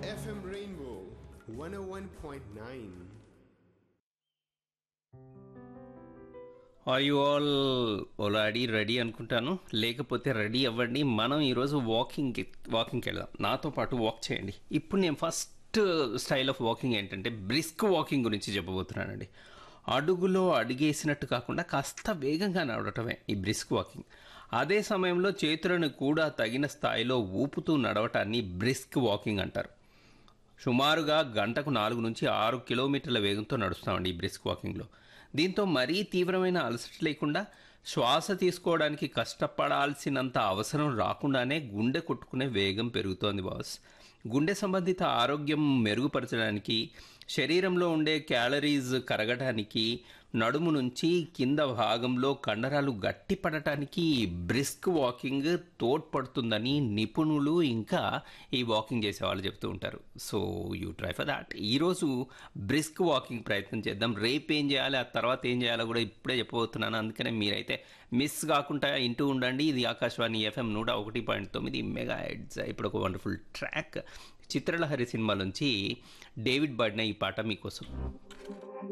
FM Rainbow 101.9. Are you all already ready అనుకుంటాను లేకపోతే ready అవ్వండి మనం ఈరోజు వాకింగ్ వాకింగ్కి వెళ్దాం నాతో పాటు వాక్ చేయండి ఇప్పుడు నేను ఫస్ట్ స్టైల్ ఆఫ్ వాకింగ్ ఏంటంటే బ్రిస్క్ వాకింగ్ గురించి చెప్పబోతున్నానండి అడుగులో అడిగేసినట్టు కాకుండా కాస్త వేగంగా నడవటమే ఈ బ్రిస్క్ వాకింగ్ అదే సమయంలో చేతులను కూడా తగిన స్థాయిలో ఊపుతూ నడవటాన్ని బ్రిస్క్ వాకింగ్ అంటారు సుమారుగా గంటకు నాలుగు నుంచి ఆరు కిలోమీటర్ల వేగంతో నడుస్తామండి ఈ బ్రిస్క్ వాకింగ్లో దీంతో మరీ తీవ్రమైన అలసట లేకుండా శ్వాస తీసుకోవడానికి కష్టపడాల్సినంత అవసరం రాకుండానే గుండె కొట్టుకునే వేగం పెరుగుతోంది బాస్ గుండె సంబంధిత ఆరోగ్యం మెరుగుపరచడానికి శరీరంలో ఉండే క్యాలరీస్ కరగటానికి నడుము నుంచి కింద భాగంలో కండరాలు గట్టిపడటానికి బ్రిస్క్ వాకింగ్ తోడ్పడుతుందని నిపుణులు ఇంకా ఈ వాకింగ్ చేసే వాళ్ళు చెప్తూ ఉంటారు so you try for that ఈరోజు బ్రిస్క్ వాకింగ్ ప్రయత్నం చేద్దాం రేపు ఏం చేయాలి ఆ తర్వాత ఏం చేయాలో కూడా ఇప్పుడే చెప్పబోతున్నాను అందుకనే మీరైతే మిస్ కాకుండా ఇంటూ ఉండండి ఇది ఆకాశవాణి ఎఫ్ఎం నూట ఒకటి పాయింట్ తొమ్మిది మెగా హెడ్స్ ఇప్పుడు ఒక వండర్ఫుల్ ట్రాక్ చిత్రలహరి సినిమా నుంచి డేవిడ్ బడ్న ఈ పాట మీకోసం